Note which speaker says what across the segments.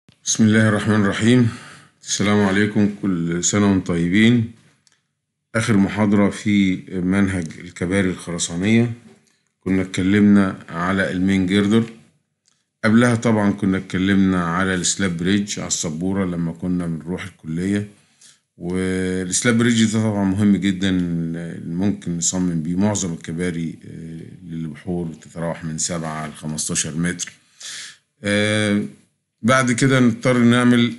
Speaker 1: بسم الله الرحمن الرحيم السلام عليكم كل سنة وانتم طيبين آخر محاضرة في منهج الكباري الخرسانية كنا اتكلمنا على المين جيردر قبلها طبعا كنا اتكلمنا على السلاب بريدج على السبورة لما كنا بنروح الكلية والسلاب بريدج ده طبعا مهم جدا ممكن نصمم بيه معظم الكباري للبحور تتراوح من سبعة ل 15 متر بعد كده نضطر نعمل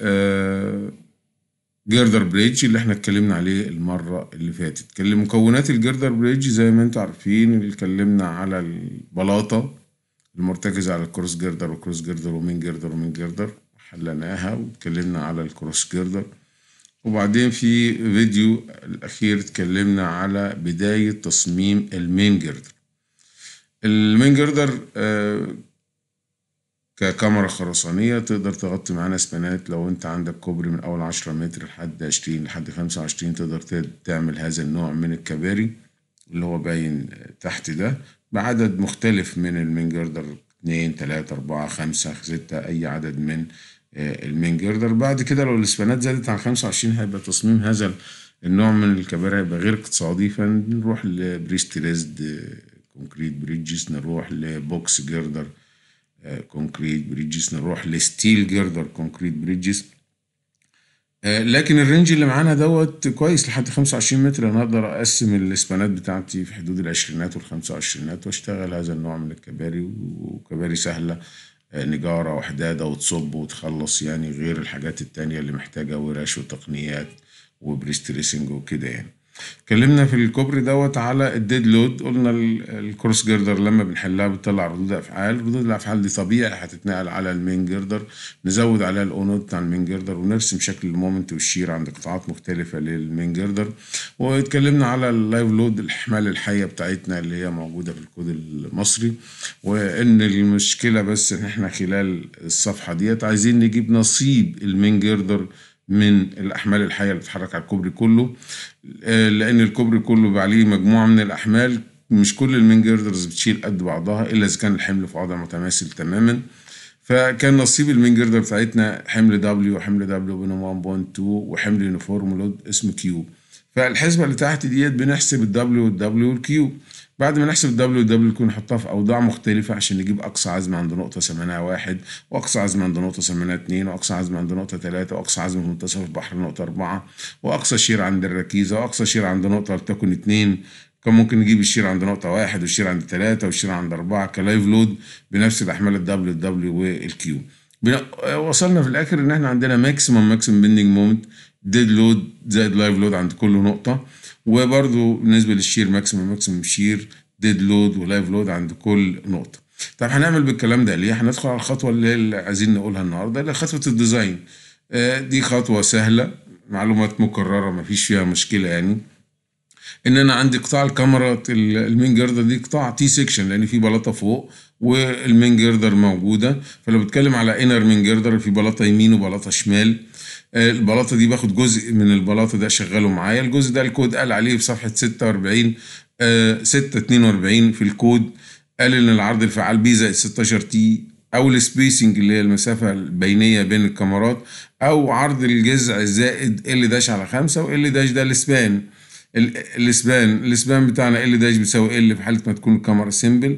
Speaker 1: جيردر بريدج اللي احنا اتكلمنا عليه المرة اللي فاتت مكونات الجيردر بريدج زي ما انتم عارفين اللي اتكلمنا على البلاطة المرتكزة على الكروس جيردر وكروس جيردر ومين جيردر ومين جيردر حلناها واتكلمنا على الكروس جيردر وبعدين في فيديو الأخير اتكلمنا على بداية تصميم المين جيردر المين جيردر آه ككاميرا خرسانية تقدر تغطي معانا سبانات لو انت عندك كوبري من اول عشرة متر لحد عشرين لحد خمسة وعشرين تقدر تعمل هذا النوع من الكباري اللي هو باين تحت ده بعدد مختلف من المين جردر اتنين تلاتة أربعة خمسة ستة أي عدد من المين جردر بعد كده لو الاسبانات زادت عن خمسة وعشرين هيبقى تصميم هذا النوع من الكباري هيبقى غير اقتصادي فنروح لبريستريزد كونكريت بريدجز نروح لبوكس جردر كونكريت بريدجز نروح لستيل جيردر كونكريت بريدجز لكن الرينج اللي معانا دوت كويس لحد 25 متر انا اقدر اقسم الاسبانات بتاعتي في حدود العشرينات والخمسة وعشرينات واشتغل هذا النوع من الكباري وكباري سهلة نجارة وحدادة وتصب وتخلص يعني غير الحاجات التانية اللي محتاجة ورش وتقنيات وبريستريسنج وكده يعني اتكلمنا في الكوبري دوت على الديد لود قلنا الكروس جيردر لما بنحلها بتطلع ردود افعال ردود الافعال دي طبيعي هتتنقل على المين جيردر نزود عليها الاونود بتاع المين جيردر ونرسم شكل المومنت والشير عند قطاعات مختلفه للمين جيردر واتكلمنا على اللايف لود الاحمال الحيه بتاعتنا اللي هي موجوده في الكود المصري وان المشكله بس ان احنا خلال الصفحه ديت عايزين نجيب نصيب المين جيردر من الاحمال الحيه اللي بتتحرك على الكوبري كله لان الكوبري كله بقى عليه مجموعه من الاحمال مش كل المين جيردرز بتشيل قد بعضها الا اذا كان الحمل في وضع متماثل تماما فكان نصيب المين جيردر بتاعتنا حمل دبليو وحمل دبليو بينهم 1.2 وحمل يونيفورم لود اسمه كيو فالحسبه اللي تحت ديت بنحسب الدبليو والدبليو والكيو بعد ما نحسب الدبليو والدبليو نكون نحطها في اوضاع مختلفه عشان نجيب اقصى عزم عند نقطه ثمنها واحد واقصى عزم عند نقطه ثمنها اتنين واقصى عزم عند نقطه تلاته واقصى عزم في منتصف البحر نقطه اربعه واقصى شير عند الركيزه واقصى شير عند نقطه لتكن اتنين كان ممكن نجيب الشير عند نقطة واحد والشير عند تلاتة والشير عند أربعة كلايف لود بنفس الأحمال الدبليو الدبليو والكيو وصلنا في الآخر إن إحنا عندنا ماكسيمم ماكسيمم بيندنج مومنت ديد لود زائد لايف لود عند كل نقطة وبرضو بالنسبة للشير ماكسيمم ماكسيمم شير ديد لود ولايف لود عند كل نقطة طب هنعمل بالكلام ده ليه هندخل على الخطوة اللي عايزين نقولها النهاردة اللي خطوة الديزاين دي خطوة سهلة معلومات مكررة مفيش فيها مشكلة يعني ان انا عندي قطاع الكاميرا المين جيردر دي قطاع تي سيكشن لان في بلاطه فوق والمين جيردر موجوده فلو بتكلم على انر مين جيردر في بلاطه يمين وبلاطه شمال البلاطه دي باخد جزء من البلاطه ده شغله معايا الجزء ده الكود قال عليه في صفحه 46 6 42 في الكود قال ان العرض الفعال بي زائد 16 تي او السبيسنج اللي هي المسافه البينيه بين الكاميرات او عرض الجذع زائد ال داش على 5 وال داش ده السبان الاسبان الاسبان بتاعنا ال داش بيساوي ال في حاله ما تكون الكاميرا سيمبل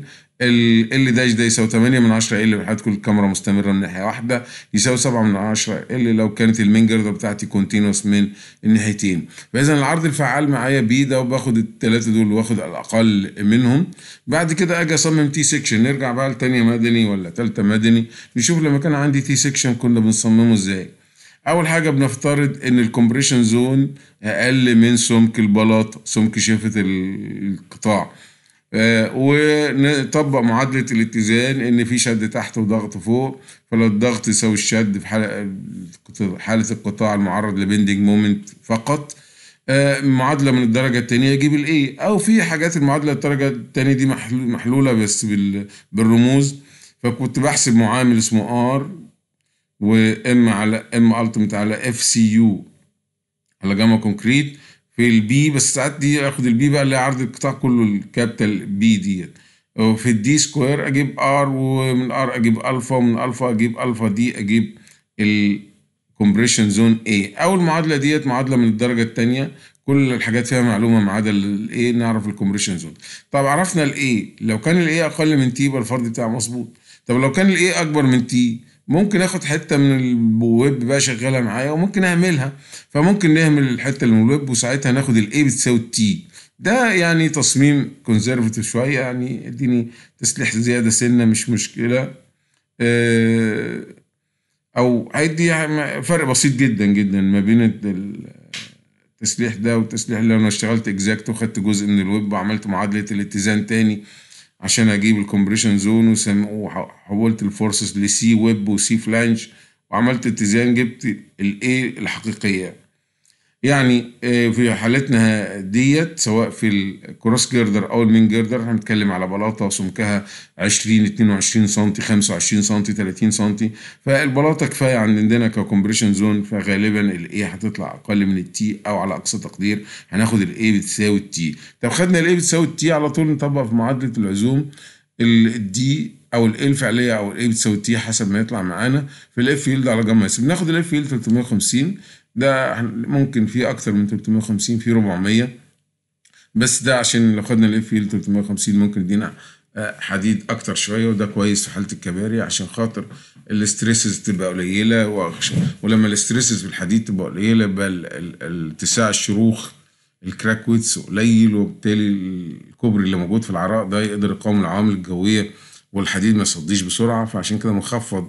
Speaker 1: ال داش ده يساوي 8 من 10 ال في حاله تكون الكاميرا مستمره من ناحيه واحده يساوي 7 من 10 ال لو كانت المين جردر بتاعتي كونتينوس من الناحيتين فاذا العرض الفعال معايا بي ده وباخد الثلاثه دول واخد الاقل منهم بعد كده اجي اصمم تي سيكشن نرجع بقى لثانيه مدني ولا ثالثه مدني نشوف لما كان عندي تي سيكشن كنا بنصممه ازاي اول حاجه بنفترض ان الكومبريشن زون اقل من سمك البلاط سمك شفه القطاع آه ونطبق معادله الاتزان ان في شد تحت وضغط فوق فلو الضغط يساوي الشد في حاله حاله القطاع المعرض لبندنج مومنت فقط آه معادله من الدرجه الثانيه يجيب الايه او في حاجات المعادله الدرجه الثانيه دي محلوله بس بالرموز فكنت بحسب معامل اسمه ار وام على ام التيمت على اف سي يو على جاما كونكريت في البي بس ساعات دي اخد البي بقى اللي هي عرض القطاع كله الكابيتال بي ديت وفي الدي سكوير اجيب ار ومن ار اجيب الفا ومن الفا اجيب الفا دي اجيب الكومبريشن زون A او المعادله ديت معادله من الدرجه الثانيه كل الحاجات فيها معلومه ما عدا الايه نعرف الكومبريشن زون طب عرفنا الايه لو كان الايه اقل من تي يبقى الفرض بتاعه مظبوط طب لو كان الايه اكبر من تي ممكن اخد حته من الويب بقى شغاله معايا وممكن اعملها فممكن نعمل الحته اللي من الويب وساعتها ناخد الايه بتساوي التي ده يعني تصميم كونزرفتيف شويه يعني اديني تسليح زياده سنه مش مشكله آه، او هيدي فرق بسيط جدا جدا ما بين التسليح ده والتسليح اللي انا اشتغلت اكزاكت وخدت جزء من الويب وعملت معادله الاتزان تاني عشان اجيب الكومبريشن زون وحولت الفورسز لسي ويب وسي فلانج وعملت اتزان جبت الايه الحقيقيه يعني آه، في حالتنا ديت سواء في الكروس جيردر او المين جيردر هنتكلم على بلاطه سمكها 20 22 سم 25 سم 30 سم فالبلاطه كفايه عندنا ككومبريشن زون فغالبا الاي هتطلع اقل من التي او على اقصى تقدير هناخد الاي بتساوي التي طب خدنا الاي بتساوي التي على طول نطبق في معادله العزوم الدي او الاي الفعليه او الاي بتساوي التي حسب ما يطلع معانا في الاف فيلد على جمع بناخد الاف فيلد 350 ده ممكن فيه اكتر من 350 فيه 400 بس ده عشان لو خدنا الاف فيل 350 ممكن يدينا آه، حديد اكتر شويه وده كويس في حاله الكباري عشان خاطر الاستريسز تبقى قليله ولما الاستريسز في الحديد تبقى قليله يبقى اتساع الشروخ الكراك ويتس قليل وبالتالي الكوبري اللي موجود في العراء ده يقدر يقاوم العوامل الجويه والحديد ما يصديش بسرعه فعشان كده مخفض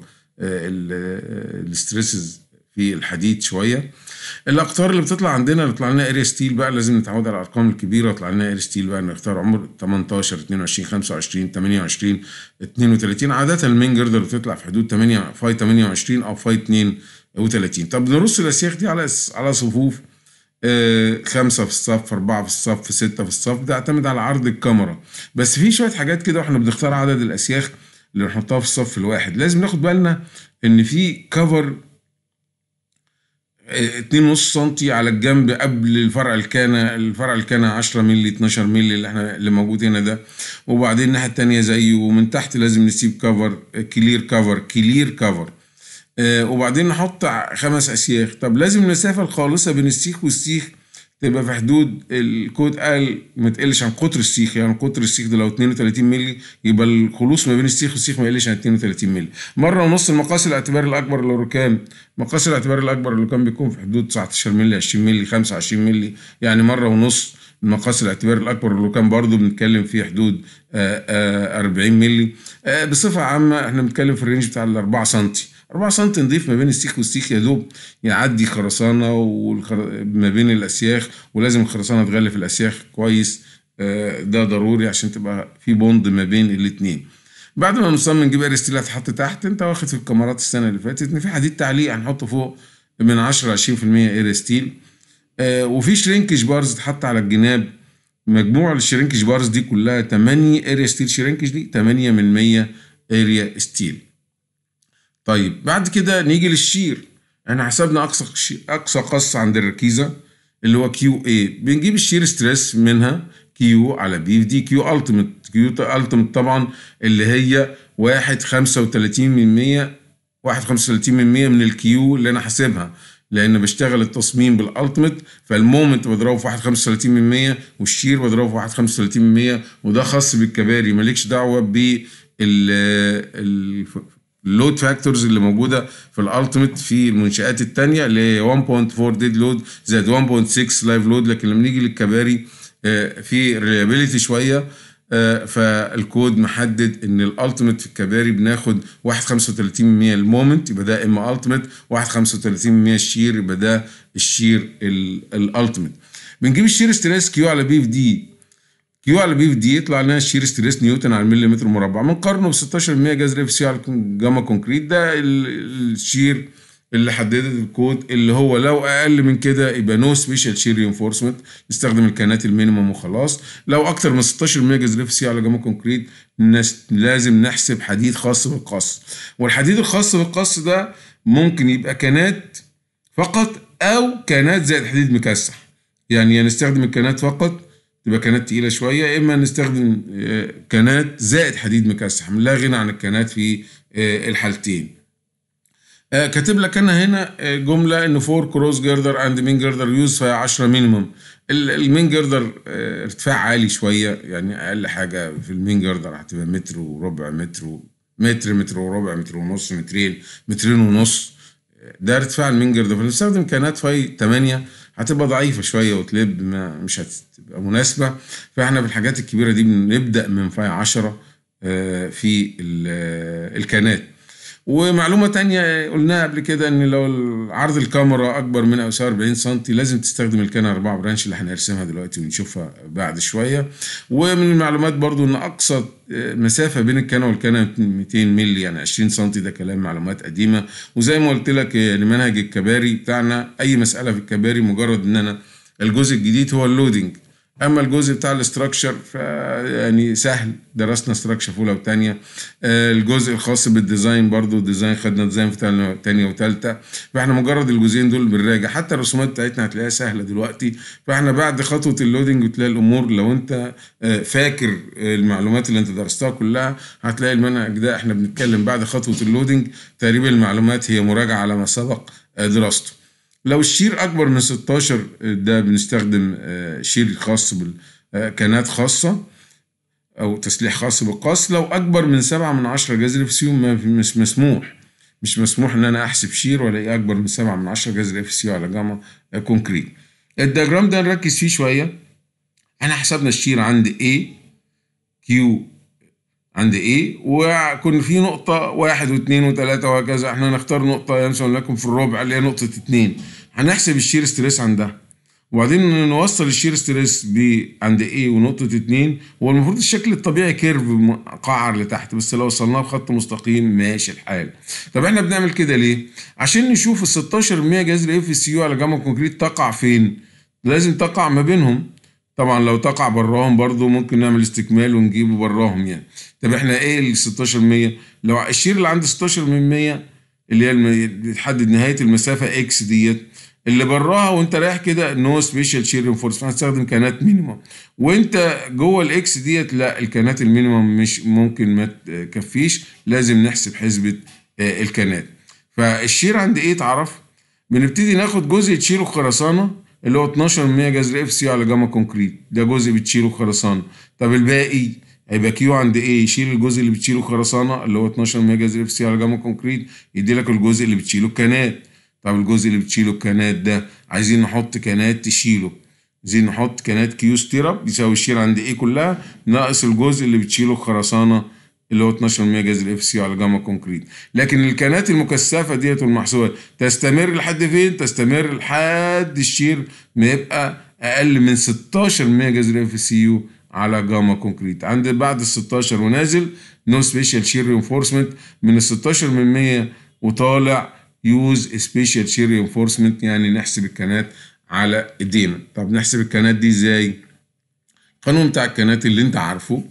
Speaker 1: الاستريسز في الحديد شويه الاقطار اللي بتطلع عندنا اللي طلع لنا اريا ستيل بقى لازم نتعود على الارقام الكبيره طلع لنا اريا ستيل بقى نختار عمر 18 22 25 28 32 عاده المين جردر بتطلع في حدود 8 فاي 28 او فاي 32 طب نرص الاسياخ دي على على صفوف آه خمسة في الصف أربعة في الصف ستة في الصف ده اعتمد على عرض الكاميرا بس في شوية حاجات كده واحنا بنختار عدد الأسياخ اللي نحطها في الصف الواحد لازم ناخد بالنا إن في كفر 2.5 سم على الجنب قبل الفرع الكانه الفرع الكانه 10 مللي 12 مللي اللي احنا اللي موجود هنا ده وبعدين الناحيه الثانيه زيه ومن تحت لازم نسيب كفر كلير كفر كلير كفر وبعدين نحط خمس اسياخ طب لازم المسافه الخالصه بين السيخ والسيخ تبقى في حدود الكود قال ما تقلش عن قطر السيخ يعني قطر السيخ ده لو 32 مللي يبقى الخلوص ما بين السيخ والسيخ ما يقلش عن 32 مللي مره ونص المقاس الاعتباري الاكبر للركام مقاس الاعتباري الاكبر للركام بيكون في حدود 19 مللي 20 مللي 25 مللي يعني مره ونص المقاس الاعتباري الاكبر للركام برضه بنتكلم في حدود 40 مللي بصفه عامه احنا بنتكلم في الرينج بتاع ال 4 سم 4 سم نضيف ما بين السيخ والسيخ يا دوب يعدي خرسانه والخر... ما بين الاسياخ ولازم الخرسانه تغلف الاسياخ كويس آه، ده ضروري عشان تبقى في بوند ما بين الاثنين بعد ما نصمم نجيب ارستيل هتحط تحت انت واخد في الكاميرات السنه اللي فاتت ان في حديد تعليق هنحطه فوق من 10 ل 20% ايرستيل آه وفي شرينكج بارز تحط على الجناب مجموع الشرينكج بارز دي كلها 8 اريا ستيل شرينكج دي 8 من 100 اريا ستيل طيب بعد كده نيجي للشير احنا حسبنا اقصى اقصى قص عند الركيزه اللي هو كيو اي بنجيب الشير ستريس منها كيو على بي في دي كيو التيمت كيو التيمت طبعا اللي هي واحد خمسة وتلاتين من مية واحد خمسة وتلاتين من مية من الكيو اللي انا حاسبها لان بشتغل التصميم بالالتيمت فالمومنت بضربه في واحد خمسة وتلاتين من مية والشير بضربه في واحد خمسة وتلاتين من مية وده خاص بالكباري مالكش دعوه بال اللود فاكتورز اللي موجوده في الالتيميت في المنشات الثانيه اللي هي 1.4 ديد لود زائد 1.6 لايف لود لكن لما نيجي للكباري آه، في ريلابيلتي شويه آه، فالكود محدد ان الالتيميت في الكباري بناخد 1.35% المومنت يبقى ده اما التيميت 1.35% الشير يبقى ده الشير الالتيميت بنجيب الشير ستريس كيو على بي في دي كيو على بي في دي يطلع لنا شير ستريس نيوتن على المليمتر مربع بنقارنه ب 16% جذر اف سي على جاما كونكريت ده الشير اللي حددت الكود اللي هو لو اقل من كده يبقى نو سبيشال شير رينفورسمنت نستخدم الكانات المينيموم وخلاص لو اكتر من 16% جذر اف سي على جاما كونكريت لازم نحسب حديد خاص بالقص والحديد الخاص بالقص ده ممكن يبقى كانات فقط او كانات زائد حديد مكسح يعني نستخدم الكانات فقط تبقى كانات تقيله شويه يا اما نستخدم آه، كانات زائد حديد مكسح لا غنى عن الكانات في آه، الحالتين آه، كاتب لك انا هنا آه، جمله ان فور كروس جردر اند مين جردر يوز فيها 10 مينيمم المين جردر آه، ارتفاع عالي شويه يعني اقل حاجه في المين جردر هتبقى متر وربع متر و- متر متر وربع متر ونص مترين مترين ونص ده ارتفاع المين جردر فنستخدم كانات فاي 8 هتبقى ضعيفه شويه وتلب ما مش هتبقى مناسبه فاحنا في الحاجات الكبيره دي بنبدا من فاي 10 آه، في ال- آه، الكانات ومعلومة تانية قلناها قبل كده ان لو عرض الكاميرا اكبر من او يساوي 40 سم لازم تستخدم الكاميرا 4 برانش اللي هنرسمها دلوقتي ونشوفها بعد شوية ومن المعلومات برضو ان اقصى مسافة بين الكاميرا والكاميرا 200 مللي يعني 20 سم ده كلام معلومات قديمة وزي ما قلت لك يعني منهج الكباري بتاعنا اي مسألة في الكباري مجرد ان انا الجزء الجديد هو اللودنج اما الجزء بتاع الاستراكشر يعني سهل درسنا استراكشر في اولى وثانيه الجزء الخاص بالديزاين برضو ديزاين خدنا ديزاين في ثانيه وثالثه فاحنا مجرد الجزئين دول بنراجع حتى الرسومات بتاعتنا هتلاقيها سهله دلوقتي فاحنا بعد خطوه اللودنج بتلاقي الامور لو انت آه، فاكر المعلومات اللي انت درستها كلها هتلاقي المنهج ده احنا بنتكلم بعد خطوه اللودنج تقريبا المعلومات هي مراجعه على ما سبق آه، دراسته لو الشير اكبر من 16 ده بنستخدم آه، شير خاص بالكانات خاصه او تسليح خاص بالقص لو اكبر من 7 من 10 جذر اف سي ما في- مش مسموح مش مسموح ان انا احسب شير ولا ايه اكبر من 7 من 10 جذر اف سي على جاما آه، كونكريت الدياجرام ده نركز فيه شويه احنا حسبنا الشير عند A كيو عند A وكنا في نقطة واحد واثنين وثلاثة وهكذا احنا نختار نقطة ينسى لكم في الربع اللي هي نقطة اتنين هنحسب الشير ستريس عندها وبعدين نوصل الشير ستريس ب عند A ونقطة اتنين هو المفروض الشكل الطبيعي كيرف قعر لتحت بس لو وصلناه بخط مستقيم ماشي الحال طب احنا بنعمل كده ليه؟ عشان نشوف ال 16 100 جذر اف سي يو على جاما كونكريت تقع فين؟ لازم تقع ما بينهم طبعا لو تقع براهم برضو ممكن نعمل استكمال ونجيبه براهم يعني طب احنا ايه ال 16 100 لو الشير اللي عند 16 من 100 اللي هي الم- بتحدد نهايه المسافه اكس ديت اللي براها وانت رايح كده نو سبيشال شير انفورسمنت هتستخدم كانات مينيمم وانت جوه الاكس ديت لا الكانات المينيمم مش ممكن ما تكفيش لازم نحسب حسبه آه، الكانات فالشير عند ايه اتعرف بنبتدي ناخد جزء تشيله خرسانه اللي هو 12 100 جذر اف سي على جاما كونكريت ده جزء بتشيله خرسانه طب الباقي هيبقى كيو عند ايه يشيل الجزء اللي بتشيله خرسانه اللي هو 12 100 جذر اف سي على جاما كونكريت يدي لك الجزء اللي بتشيله كانات طب الجزء اللي بتشيله الكانات ده عايزين نحط كانات تشيله عايزين نحط كانات كيو ستيرب يساوي الشير عند ايه كلها ناقص الجزء اللي بتشيله خرسانه اللي هو 12 100 جذر اف سي على جاما كونكريت لكن الكانات المكثفه ديت والمحسوبات تستمر لحد فين تستمر لحد الشير ما يبقى اقل من 16 100 جذر اف سي يو على جاما كونكريت عند بعد ال 16 ونازل نو سبيشال شير رينفورسمنت من ال 16 من 100 وطالع يوز سبيشال شير رينفورسمنت يعني نحسب الكانات على ايدينا طب نحسب الكانات دي ازاي القانون بتاع الكانات اللي انت عارفه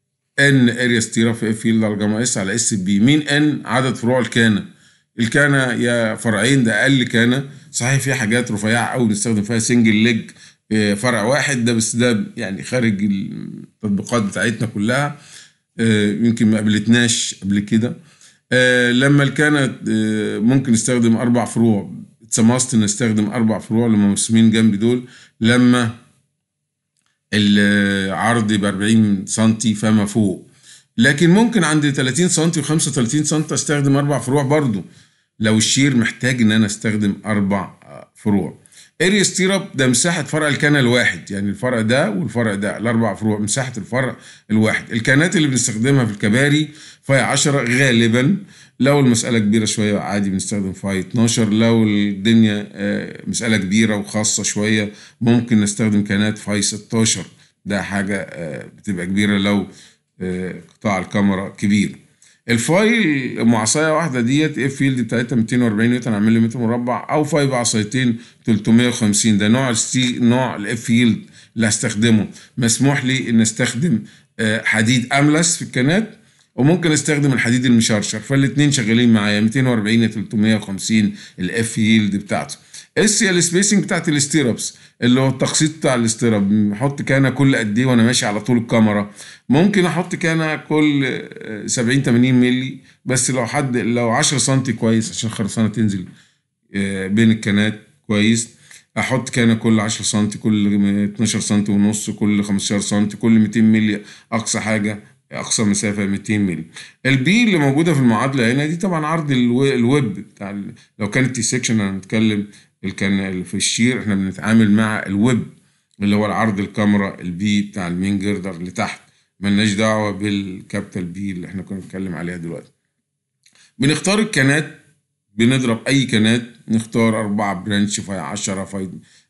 Speaker 1: ان اريا ستيرا في اف فيلد على جاما اس على اس بي مين ان عدد فروع الكانه الكانه يا فرعين ده اقل كانه صحيح في حاجات رفيعه قوي بنستخدم فيها سنجل ليج فرع واحد ده بس ده يعني خارج التطبيقات بتاعتنا كلها آه، يمكن ما قابلتناش قبل كده آه، لما الكانت آه، ممكن نستخدم اربع فروع اتسمست نستخدم اربع فروع اللي مرسومين جنبي دول لما العرض ب 40 سم فما فوق لكن ممكن عند 30 سم و35 سم استخدم اربع فروع برضو لو الشير محتاج ان انا استخدم اربع آه، فروع اريا ستيرب ده مساحه فرع الكنه الواحد يعني الفرع ده والفرع ده الاربع فروع مساحه الفرع الواحد الكانات اللي بنستخدمها في الكباري فاي 10 غالبا لو المساله كبيره شويه عادي بنستخدم فاي 12 لو الدنيا آه، مساله كبيره وخاصه شويه ممكن نستخدم كانات فاي 16 ده حاجه آه، بتبقى كبيره لو آه، قطاع الكاميرا كبير الفاي معصايه واحده ديت اف فيلد بتاعتها 240 نيوتن على مليمتر مربع او فاي بعصايتين 350 ده نوع السي نوع الاف فيلد اللي هستخدمه مسموح لي ان استخدم آه، حديد املس في الكانات وممكن استخدم الحديد المشرشر فالاثنين شغالين معايا 240 ل 350 الاف ييلد بتاعته اس هي السبيسنج بتاعت الاستيرابس اللي هو التقسيط بتاع الاستيراب احط كانه كل قد ايه وانا ماشي على طول الكاميرا ممكن احط كانه كل 70 80 مللي بس لو حد لو 10 سم كويس عشان الخرسانه تنزل آه، بين الكانات كويس احط كانه كل 10 سم كل 12 سم ونص كل 15 سم كل 200 مللي اقصى حاجه اقصى مسافه 200 مللي البي اللي موجوده في المعادله هنا دي طبعا عرض الويب بتاع لو كانت تي سيكشن هنتكلم كان في الشير احنا بنتعامل مع الويب اللي هو العرض الكاميرا البي بتاع المين جردر لتحت ملناش دعوه بالكابيتال بي اللي احنا كنا بنتكلم عليها دلوقتي بنختار الكانات بنضرب اي كانات نختار أربعة برانش في 10 في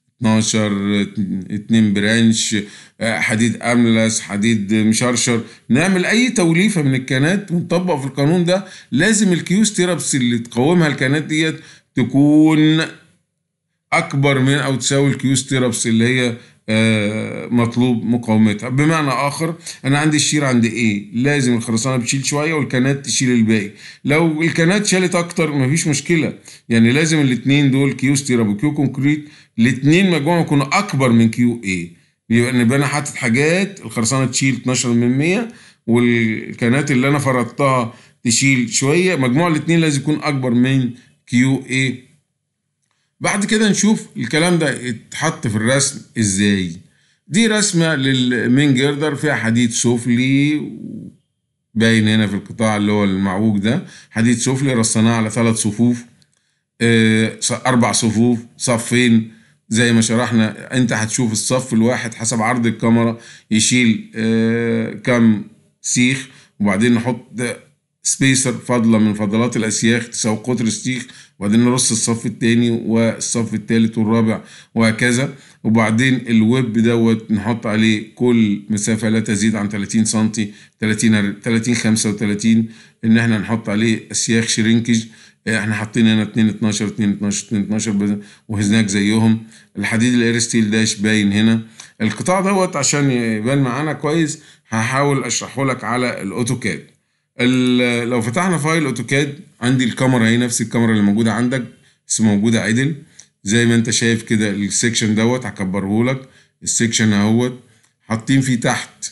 Speaker 1: 12 اتنين برانش حديد املس حديد مشرشر نعمل اي توليفه من الكانات ونطبق في القانون ده لازم الكيو ستيرابس اللي تقومها الكانات ديت تكون اكبر من او تساوي الكيو ستيرابس اللي هي آه، مطلوب مقاومتها بمعنى اخر انا عندي الشير عند ايه لازم الخرسانه بتشيل شويه والكنات تشيل الباقي لو الكنات شالت اكتر مفيش مشكله يعني لازم الاثنين دول كيو ستيراب وكيو كونكريت الاثنين مجموعهم يكونوا اكبر من كيو اي يبقى نبقى انا حاطط حاجات الخرسانه تشيل 12 من 100 والكنات اللي انا فرضتها تشيل شويه مجموع الاثنين لازم يكون اكبر من كيو اي بعد كده نشوف الكلام ده اتحط في الرسم ازاي دي رسمة للمين جيردر فيها حديد سفلي باين هنا في القطاع اللي هو المعوج ده حديد سفلي رصناه على ثلاث صفوف اه أربع صفوف صفين زي ما شرحنا انت هتشوف الصف الواحد حسب عرض الكاميرا يشيل اه كم سيخ وبعدين نحط سبيسر فاضله من فضلات الاسياخ تساوي قطر السيخ وبعدين نرص الصف التاني والصف التالت والرابع وهكذا وبعدين الويب دوت نحط عليه كل مسافة لا تزيد عن 30 سنتي 30 30 35 ان احنا نحط عليه اسياخ شرينكج احنا حاطين هنا 2 12 2 12 2 12 وهناك زيهم الحديد الايرستيل داش باين هنا القطاع دوت عشان يبان معانا كويس هحاول اشرحه لك على الاوتوكاد لو فتحنا فايل اوتوكاد عندي الكاميرا هي نفس الكاميرا اللي موجوده عندك بس موجوده عدل زي ما انت شايف كده السكشن دوت هكبره لك السكشن اهوت حاطين فيه تحت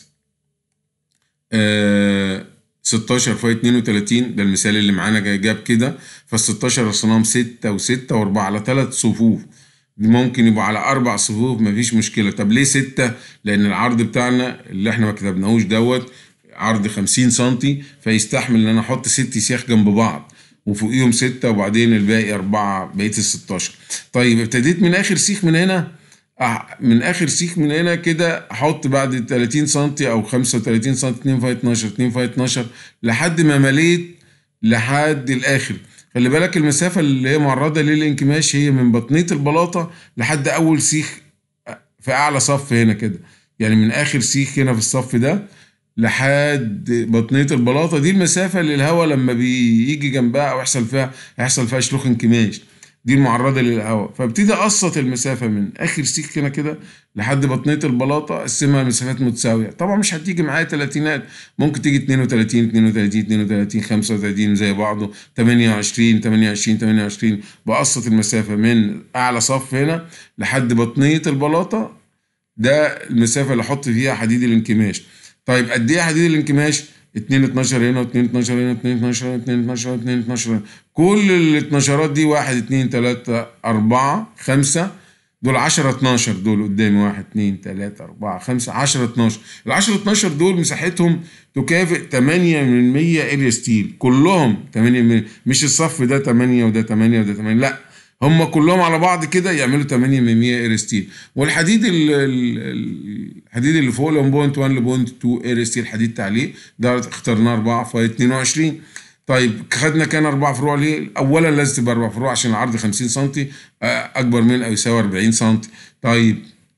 Speaker 1: آه 16 في 32 ده المثال اللي معانا جاب كده فال 16 رصناهم 6 و6 و4 على ثلاث صفوف ممكن يبقى على اربع صفوف مفيش مشكله طب ليه ستة لان العرض بتاعنا اللي احنا ما كتبناهوش دوت عرض 50 سم فيستحمل ان انا احط ست سياخ جنب بعض وفوقيهم ستة وبعدين الباقي أربعة بقية ال 16 طيب ابتديت من آخر سيخ من هنا من آخر سيخ من هنا كده أحط بعد 30 سم أو 35 سم 2 في 12 2 في 12 لحد ما مليت لحد الآخر خلي بالك المسافة اللي هي معرضة للانكماش هي من بطنية البلاطة لحد أول سيخ في أعلى صف هنا كده يعني من آخر سيخ هنا في الصف ده لحد بطنيه البلاطه دي المسافه اللي الهواء لما بيجي جنبها او يحصل فيها هيحصل فيها شلوخ انكماش دي المعرضه للهواء فابتدي اقسط المسافه من اخر سيخ هنا كده لحد بطنيه البلاطه اقسمها مسافات متساويه طبعا مش هتيجي معايا تلاتينات ممكن تيجي 32 32 32 35 زي بعضه 28 28 28 بقسط المسافه من اعلى صف هنا لحد بطنيه البلاطه ده المسافه اللي احط فيها حديد الانكماش طيب قد ايه حديد الانكماش 2 12 هنا و2 12 هنا 2 12 هنا 2 12 2 12 كل ال 12 دي 1 2 3 4 5 دول 10 12 دول قدامي 1 2 3 4 5 10 12 ال 10 12 دول مساحتهم تكافئ 8 من 100 اريا ستيل كلهم 8 من مش الصف ده 8 وده 8 وده 8 لا هم كلهم على بعض كده يعملوا 8 من 100 اير ستيل والحديد الحديد اللي فوق ال 1.1 ل 2 اير ستيل حديد تعليق ده اخترناه 4 في 22 طيب خدنا كان اربع فروع ليه؟ اولا لازم تبقى اربع فروع عشان العرض 50 سم اكبر من او يساوي 40 سم طيب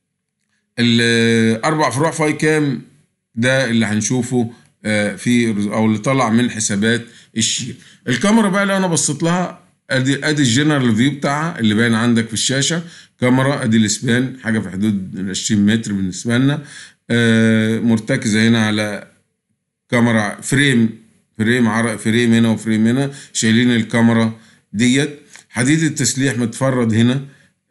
Speaker 1: الاربع فروع فاي كام؟ ده اللي هنشوفه في او اللي طلع من حسابات الشير الكاميرا بقى لو انا بصيت لها ادي ادي الجنرال فيو بتاعها اللي باين عندك في الشاشه كاميرا ادي الاسبان حاجه في حدود 20 متر بالنسبه لنا آه مرتكزه هنا على كاميرا فريم فريم عرق فريم هنا وفريم هنا شايلين الكاميرا ديت حديد التسليح متفرد هنا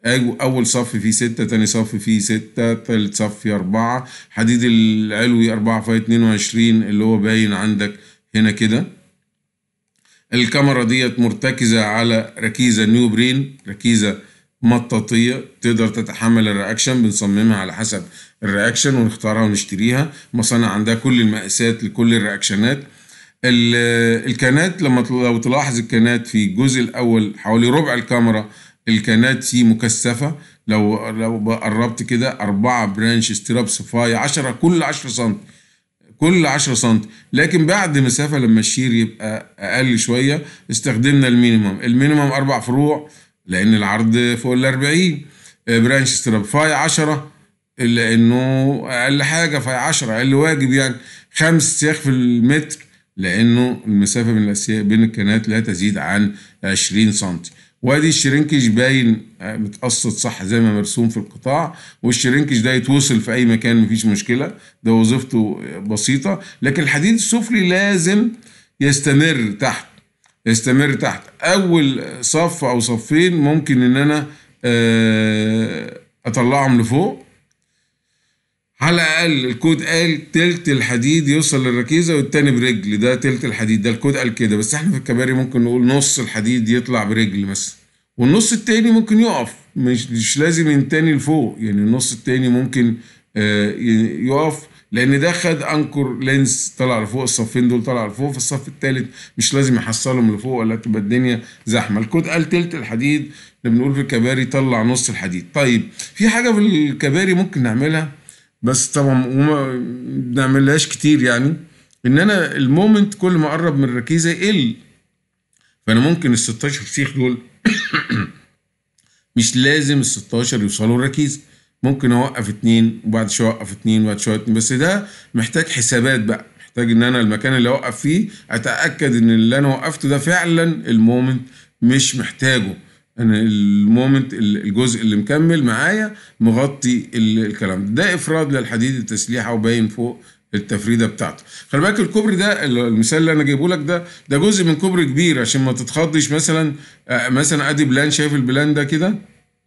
Speaker 1: أج- اول صف فيه ستة تاني صف فيه ستة تالت صف فيه اربعة حديد العلوي اربعة فاي اتنين وعشرين اللي هو باين عندك هنا كده الكاميرا ديت مرتكزة على ركيزة نيو برين ركيزة مطاطية تقدر تتحمل الرياكشن بنصممها على حسب الرياكشن ونختارها ونشتريها مصانع عندها كل المقاسات لكل الرياكشنات ال- الكانات لما تل- لو تلاحظ الكانات في الجزء الأول حوالي ربع الكاميرا الكانات فيه مكثفة لو لو قربت كده أربعة برانش سترابس فاي 10 كل 10 سم كل 10 سم لكن بعد مسافة لما الشير يبقى أقل شوية استخدمنا المينيمم المينيمم أربع فروع لأن العرض فوق ال 40 آه، برانش ستراب فاي 10 لأنه أقل حاجة فاي 10 أقل واجب يعني خمس سياخ في المتر لأنه المسافة بين الأسياخ بين الكنات لا تزيد عن 20 سم وادي الشرينكج باين آه، متقسط صح زي ما مرسوم في القطاع والشرينكج ده يتوصل في اي مكان مفيش مشكله ده وظيفته بسيطه لكن الحديد السفلي لازم يستمر تحت يستمر تحت اول صف او صفين ممكن ان انا آه، اطلعهم لفوق على الاقل الكود قال تلت الحديد يوصل للركيزه والتاني برجل ده تلت الحديد ده الكود قال كده بس احنا في الكباري ممكن نقول نص الحديد يطلع برجل مثلا والنص التاني ممكن يقف مش مش لازم ينتني لفوق يعني النص التاني ممكن آه، ي- يقف لان ده خد انكر لينس طلع لفوق الصفين دول طلع لفوق في الصف التالت مش لازم يحصلهم لفوق ولا تبقى الدنيا زحمه الكود قال تلت الحديد اللي بنقول في الكباري طلع نص الحديد طيب في حاجه في الكباري ممكن نعملها بس طبعا وما بنعملهاش كتير يعني ان انا المومنت كل ما اقرب من الركيزه يقل فانا ممكن ال 16 سيخ دول مش لازم ال 16 يوصلوا الركيزه ممكن اوقف اتنين وبعد شويه اوقف اتنين وبعد شويه اتنين بس ده محتاج حسابات بقى محتاج ان انا المكان اللي اوقف فيه اتاكد ان اللي انا وقفته ده فعلا المومنت مش محتاجه انا المومنت الجزء اللي مكمل معايا مغطي ال- الكلام ده ده افراد للحديد التسليحه وباين فوق التفريده بتاعته خلي بالك الكوبري ده المثال اللي انا جايبه لك ده ده جزء من كوبري كبير عشان ما تتخضش مثلا آه، مثلا ادي بلان شايف البلان ده كده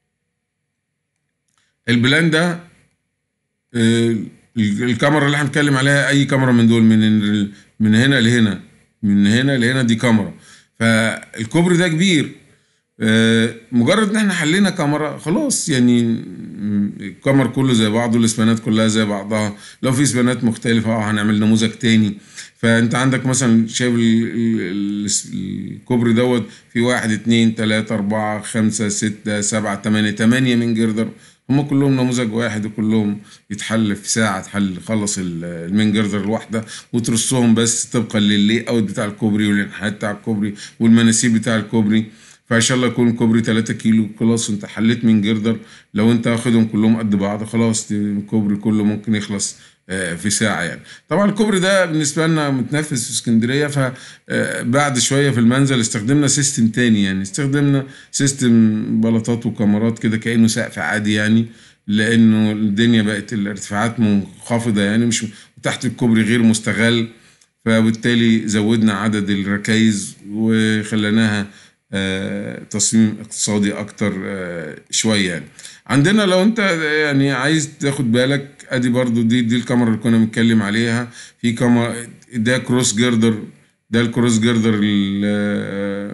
Speaker 1: البلان ده آه، الكاميرا اللي احنا بنتكلم عليها اي كاميرا من دول من ال- من هنا لهنا من هنا لهنا دي كاميرا فالكوبري ده كبير آه، مجرد ان احنا حلينا كاميرا خلاص يعني م- الكاميرا كله زي بعضه الاسبانات كلها زي بعضها لو في اسبانات مختلفة اه هنعمل نموذج تاني فانت عندك مثلا شايف ال- ال- ال- الكوبري دوت في واحد اتنين تلاتة اربعة خمسة ستة سبعة تمانية تمانية من جردر هم كلهم نموذج واحد وكلهم يتحل في ساعة تحل خلص ال- المين جردر الواحدة وترصهم بس طبقا للي اوت بتاع الكوبري والانحناء بتاع الكوبري والمناسيب بتاع الكوبري فان شاء الله يكون كوبري 3 كيلو خلاص انت حليت من جردر لو انت واخدهم كلهم قد بعض خلاص الكوبري كله ممكن يخلص آه، في ساعة يعني طبعا الكوبري ده بالنسبة لنا متنفذ في اسكندرية فبعد شوية في المنزل استخدمنا سيستم تاني يعني استخدمنا سيستم بلاطات وكاميرات كده كأنه سقف عادي يعني لأنه الدنيا بقت الارتفاعات منخفضة يعني مش تحت الكوبري غير مستغل فبالتالي زودنا عدد الركايز وخليناها آه، تصميم اقتصادي اكتر آه، شويه يعني عندنا لو انت يعني عايز تاخد بالك ادي برضو دي دي الكاميرا اللي كنا بنتكلم عليها في كاميرا ده كروس جيردر ده الكروس جيردر ال-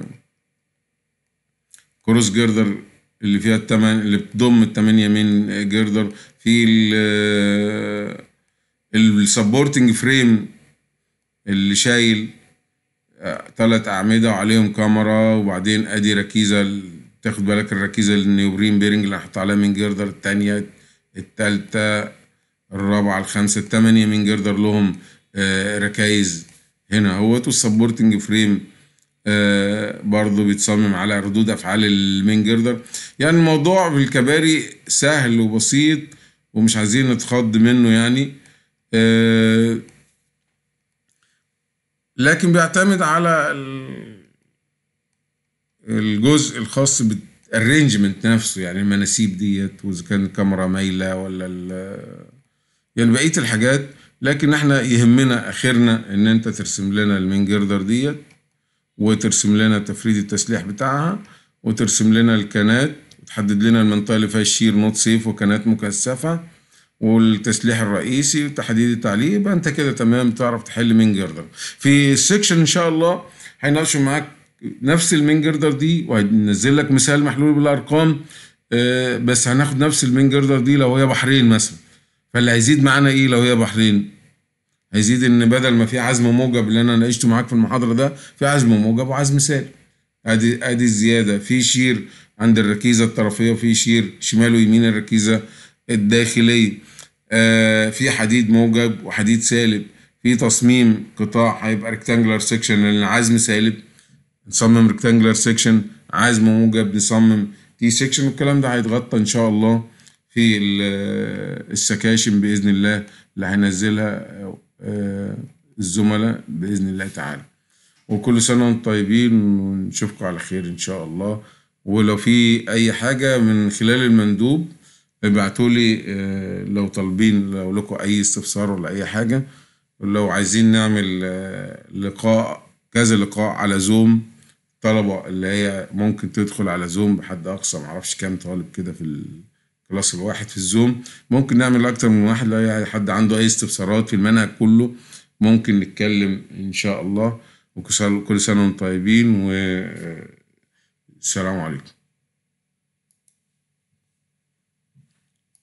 Speaker 1: كروس جيردر اللي فيها التمن اللي بتضم التمانية من جيردر في السبورتنج فريم اللي شايل ثلاث أعمدة وعليهم كاميرا وبعدين أدي ركيزة ال- تاخد بالك الركيزة النيوبرين بيرنج اللي هحط عليها من جردر التانية التالتة الرابعة الخامسة التمانية من جردر لهم آه، ركايز هنا اهوت والسبورتنج فريم آه، برضه بيتصمم على ردود أفعال المين جردر يعني الموضوع في الكباري سهل وبسيط ومش عايزين نتخض منه يعني آه، لكن بيعتمد على ال- الجزء الخاص بالارينجمنت نفسه يعني المناسيب ديت واذا كان الكاميرا مايله ولا ال- يعني بقيه الحاجات لكن احنا يهمنا اخرنا ان انت ترسم لنا المين جردر ديت وترسم لنا تفريد التسليح بتاعها وترسم لنا الكانات تحدد لنا المنطقة اللي فيها الشير نوت سيف وكانت مكثفة والتسليح الرئيسي وتحديد التعليق يبقى انت كده تمام تعرف تحل مين جردر في السكشن ان شاء الله هيناقشوا معاك نفس المين جردر دي وهنزل لك مثال محلول بالارقام آه، بس هناخد نفس المين جردر دي لو هي بحرين مثلا فاللي هيزيد معانا ايه لو هي بحرين هيزيد ان بدل ما في عزم موجب اللي انا ناقشته معاك في المحاضره ده في عزم موجب وعزم سالب ادي ادي الزياده في شير عند الركيزه الطرفيه وفي شير شمال ويمين الركيزه الداخليه آه في حديد موجب وحديد سالب في تصميم قطاع هيبقى ريكتانجلر سيكشن لان العزم سالب نصمم ريكتانجلر سيكشن عزم موجب نصمم تي سيكشن والكلام ده هيتغطى ان شاء الله في ال- السكاشن باذن الله اللي هينزلها آه، الزملاء باذن الله تعالى وكل سنه وانتم طيبين ونشوفكم على خير ان شاء الله ولو في اي حاجه من خلال المندوب ابعتوا لي آه، لو طالبين لو لكم اي استفسار ولا اي حاجه لو عايزين نعمل آه، لقاء كذا لقاء على زوم طلبة اللي هي ممكن تدخل على زوم بحد أقصى معرفش كام طالب كده في الكلاس الواحد في الزوم ممكن نعمل أكتر من واحد لو أي حد عنده أي استفسارات في المنهج كله ممكن نتكلم إن شاء الله وكل سنة وأنتم طيبين والسلام عليكم